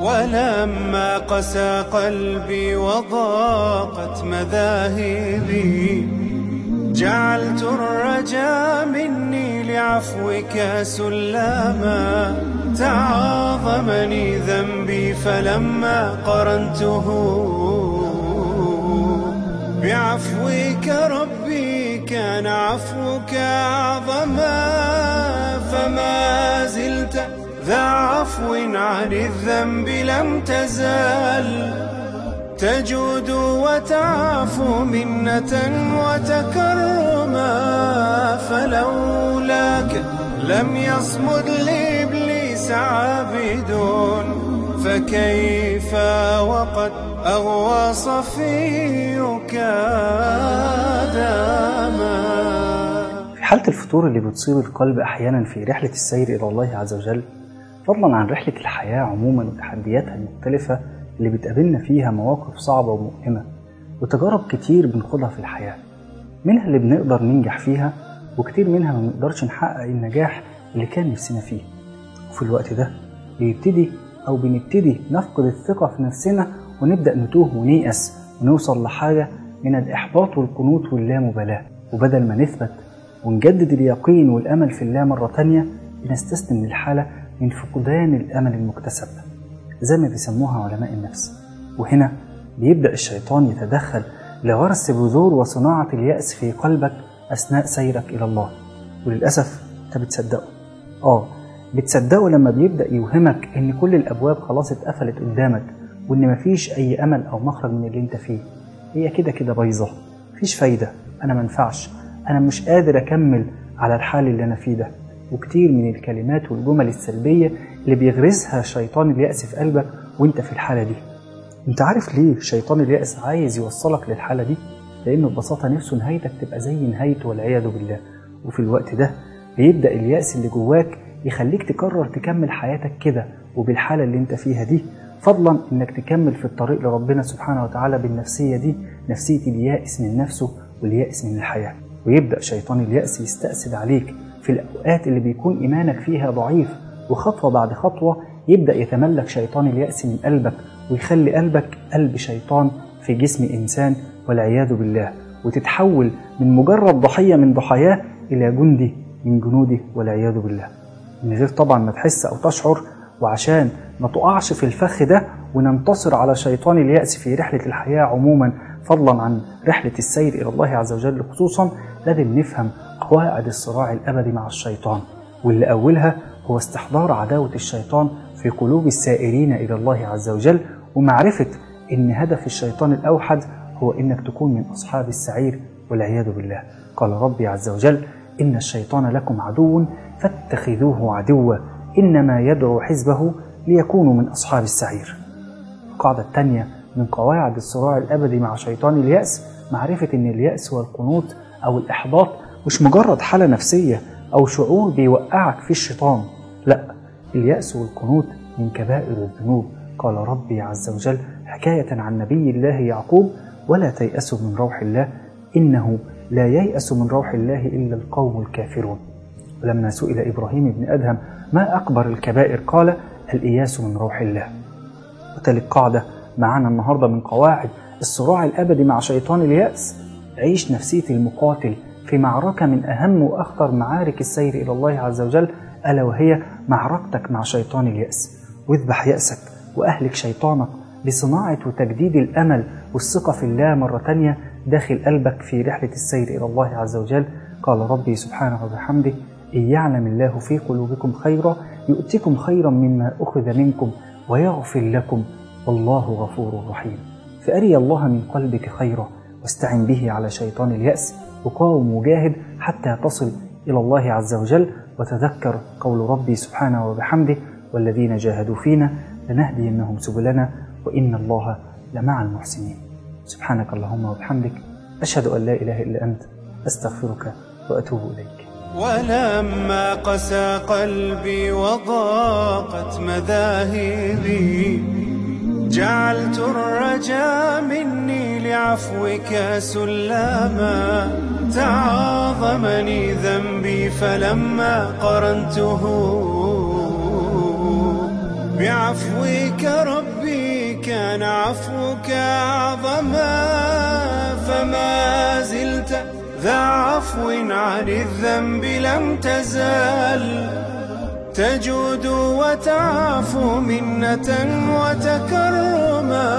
ولما قسى قلبي وضاقت مذاهبي جعلت الرجا مني لعفوك سلاما تعاظمني ذنبي فلما قرنته بعفوك ربي كان عفوك أعظما فما زلت ذا عفو عن الذنب لم تزال تجود وتعفو منة وتكرما فلولاك لم يصمد لإبليس عابد فكيف وقد أغوى صفيك داما في حالة الفتور اللي بتصيب القلب أحيانا في رحلة السير إلى الله عز وجل فضلا عن رحلة الحياة عموما وتحدياتها المختلفة اللي بتقابلنا فيها مواقف صعبة ومؤلمة وتجارب كتير بنخوضها في الحياة منها اللي بنقدر ننجح فيها وكتير منها ما بنقدرش نحقق النجاح اللي كان نفسنا فيه وفي الوقت ده بيبتدي أو بنبتدي نفقد الثقة في نفسنا ونبدأ نتوه ونيأس ونوصل لحاجة من الإحباط والقنوط واللامبالاة وبدل ما نثبت ونجدد اليقين والأمل في الله مرة تانية بنستسلم للحالة من فقدان الأمل المكتسب زي ما بيسموها علماء النفس وهنا بيبدأ الشيطان يتدخل لغرس بذور وصناعة اليأس في قلبك أثناء سيرك إلى الله وللأسف أنت بتصدقه آه بتصدقه لما بيبدأ يوهمك إن كل الأبواب خلاص اتقفلت قدامك وإن مفيش أي أمل أو مخرج من اللي أنت فيه هي كده كده بايظة مفيش فايدة أنا منفعش أنا مش قادر أكمل على الحال اللي أنا فيه ده وكتير من الكلمات والجمل السلبية اللي بيغرسها شيطان اليأس في قلبك وانت في الحالة دي انت عارف ليه شيطان اليأس عايز يوصلك للحالة دي لأنه ببساطة نفسه نهايتك تبقى زي نهايته والعياذ بالله وفي الوقت ده بيبدأ اليأس اللي جواك يخليك تقرر تكمل حياتك كده وبالحالة اللي انت فيها دي فضلا انك تكمل في الطريق لربنا سبحانه وتعالى بالنفسية دي نفسية اليائس من نفسه واليائس من الحياة ويبدأ شيطان اليأس يستأسد عليك في الأوقات اللي بيكون إيمانك فيها ضعيف وخطوة بعد خطوة يبدأ يتملك شيطان اليأس من قلبك ويخلي قلبك قلب شيطان في جسم إنسان والعياذ بالله وتتحول من مجرد ضحية من ضحاياه إلى جندي من جنوده والعياذ بالله من غير طبعا ما تحس أو تشعر وعشان ما تقعش في الفخ ده وننتصر على شيطان اليأس في رحلة الحياة عموما فضلا عن رحلة السير إلى الله عز وجل خصوصا لازم نفهم قواعد الصراع الأبدي مع الشيطان واللي أولها هو استحضار عداوة الشيطان في قلوب السائرين إلى الله عز وجل ومعرفة إن هدف الشيطان الأوحد هو إنك تكون من أصحاب السعير والعياذ بالله قال ربي عز وجل إن الشيطان لكم عدو فاتخذوه عدوا إنما يدعو حزبه ليكونوا من أصحاب السعير القاعدة الثانية من قواعد الصراع الأبدي مع شيطان اليأس معرفة إن اليأس والقنوط أو الإحباط مش مجرد حالة نفسية أو شعور بيوقعك في الشيطان لا اليأس والقنوط من كبائر الذنوب قال ربي عز وجل حكاية عن نبي الله يعقوب ولا تيأسوا من روح الله إنه لا ييأس من روح الله إلا القوم الكافرون ولما سئل إبراهيم بن أدهم ما أكبر الكبائر قال الإياس من روح الله وتالت قاعدة معانا النهاردة من قواعد الصراع الأبدي مع شيطان اليأس عيش نفسية المقاتل في معركة من أهم وأخطر معارك السير إلى الله عز وجل ألا وهي معركتك مع شيطان اليأس واذبح يأسك وأهلك شيطانك بصناعة وتجديد الأمل والثقة في الله مرة تانية داخل قلبك في رحلة السير إلى الله عز وجل قال ربي سبحانه وبحمده إن يعلم الله في قلوبكم خيرا يؤتكم خيرا مما أخذ منكم ويغفر لكم والله غفور رحيم فأري الله من قلبك خيرا واستعن به على شيطان اليأس وقاوم وجاهد حتى تصل إلى الله عز وجل وتذكر قول ربي سبحانه وبحمده والذين جاهدوا فينا لنهدينهم سبلنا وإن الله لمع المحسنين سبحانك اللهم وبحمدك أشهد أن لا إله إلا أنت أستغفرك وأتوب إليك ولما قسى قلبي وضاقت مذاهبي جعلت الرجا مني لعفوك سلاما تعاظمني ذنبي فلما قرنته بعفوك ربي كان عفوك أعظما فما زلت ذا عفو عن الذنب لم تزال تجود وتعفو منة وتكرما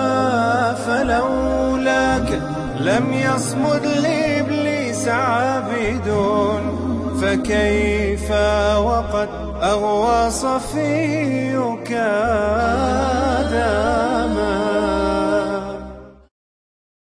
فلولاك لم يصمد لإبليس عابد فكيف وقد أغوى صفيك داما